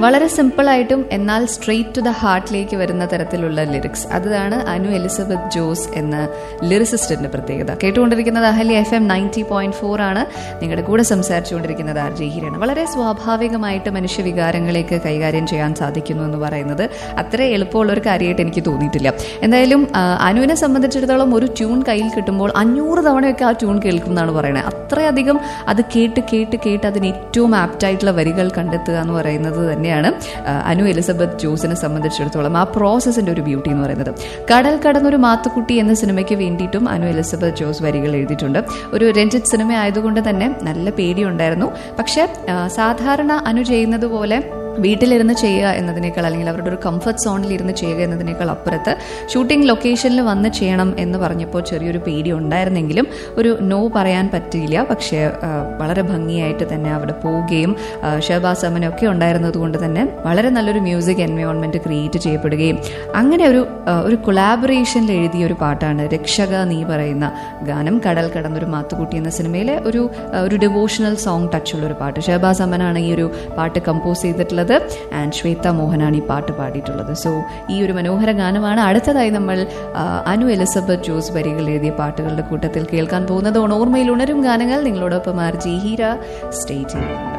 വളരെ സിമ്പിളായിട്ടും എന്നാൽ straight to the ഹാർട്ടിലേക്ക് വരുന്ന തരത്തിലുള്ള ലിറിക്സ് അതാണ് അനു എലിസബത്ത് ജോസ് എന്ന ലിറിസിസ്റ്റിന്റെ പ്രത്യേകത കേട്ടുകൊണ്ടിരിക്കുന്നത് Ahalya F M ninety point four ആണ് നിങ്ങളുടെ കൂടെ സംസാരിച്ചുകൊണ്ടിരിക്കുന്നത് ആർ ജെ ഹിരാണ് വളരെ സ്വാഭാവികമായിട്ട് മനുഷ്യവികാരങ്ങളേക്ക് കൈകാര്യം ചെയ്യാൻ സാധിക്കുന്നു എന്ന് പറയുന്നത് അത്ര എളുപ്പമുള്ള ഒരു കാര്യമായിട്ട് എനിക്ക് തോന്നിയിട്ടില്ല എന്തായാലും ആ, അനുവിനെ സംബന്ധിച്ചിടത്തോളം ഒരു ട്യൂൺ കയ്യിൽ കിട്ടുമ്പോൾ അഞ്ഞൂറ് തവണയൊക്കെ ആ ട്യൂൺ കേൾക്കും എന്നാണ് പറയുന്നത് അത്രയധികം അത് കേട്ട് കേട്ട് കേട്ട് അതിന് ഏറ്റവും ആപ്റ്റായിട്ടുള്ള വരികൾ കണ്ടെത്തുക എന്ന് പറയുന്നത് തന്നെയാണ് ആ, അനു എലിസബത്ത് ജോസിനെ സംബന്ധിച്ചിടത്തോളം ആ പ്രോസസ്സിന്റെ ഒരു ബ്യൂട്ടി എന്ന് പറയുന്നത് കടൽ കടന്നൊരു മാത്തുക്കുട്ടി എന്ന സിനിമയ്ക്ക് വേണ്ടിയിട്ടും അനു എലിസബത്ത് ജോസ് വരികൾ എഴുതിയിട്ടുണ്ട് ഒരു രഞ്ജിത്ത് സിനിമ ആയതുകൊണ്ട് തന്നെ നല്ല പേടിയുണ്ടായിരുന്നു പക്ഷെ ആ, സാധാരണ അനു ചെയ്യുന്നത് പോലെ വീട്ടിലിരുന്ന് ചെയ്യുക എന്നതിനേക്കാൾ അല്ലെങ്കിൽ അവരുടെ ഒരു കംഫർട്ട് സോണിൽ ഇരുന്ന് ചെയ്യുക എന്നതിനേക്കാൾ അപ്പുറത്ത് ഷൂട്ടിംഗ് ലൊക്കേഷനിൽ വന്ന് ചെയ്യണം എന്ന് പറഞ്ഞപ്പോൾ ചെറിയൊരു പേടി ഉണ്ടായിരുന്നെങ്കിലും ഒരു നോ പറയാൻ പറ്റിയില്ല പക്ഷേ ആ, വളരെ ഭംഗിയായിട്ട് തന്നെ അവിടെ പോവുകയും ആ, ഷഹബാസ് അമനൊക്കെ ഉണ്ടായിരുന്നത് കൊണ്ട് തന്നെ വളരെ നല്ലൊരു മ്യൂസിക് എൻവയോൺമെന്റ് ക്രിയേറ്റ് ചെയ്യപ്പെടുകയും അങ്ങനെ ഒരു ആ, ഒരു കൊളാബറേഷനിൽ എഴുതിയ ഒരു പാട്ടാണ് രക്ഷക നീ പറയുന്ന ഗാനം കടൽ കടന്നൊരു മാത്തുക്കുട്ടി എന്ന സിനിമയിലെ ഒരു ആ, ഒരു ഡിവോഷണൽ സോങ് ടച്ചുള്ള ഒരു പാട്ട് ഷഹബാസ് അമനാണ് ഈ ഒരു പാട്ട് കമ്പോസ് ചെയ്തിട്ടുള്ളത് ആൻഡ് ശ്വേത മോഹനാണ് ഈ പാട്ട് പാടിയിട്ടുള്ളത് സോ ഈ ഒരു മനോഹര ഗാനമാണ് അടുത്തതായി നമ്മൾ ആ, അനു എലിസബത്ത് ജോസ് വരികൾ എഴുതിയ പാട്ടുകളുടെ കൂട്ടത്തിൽ കേൾക്കാൻ പോകുന്നത് ഓർമ്മയിൽ ഉണരും ഗാനങ്ങൾ നിങ്ങളോടൊപ്പം ആർ ജി ഹീര സ്റ്റേ ചെയ്യും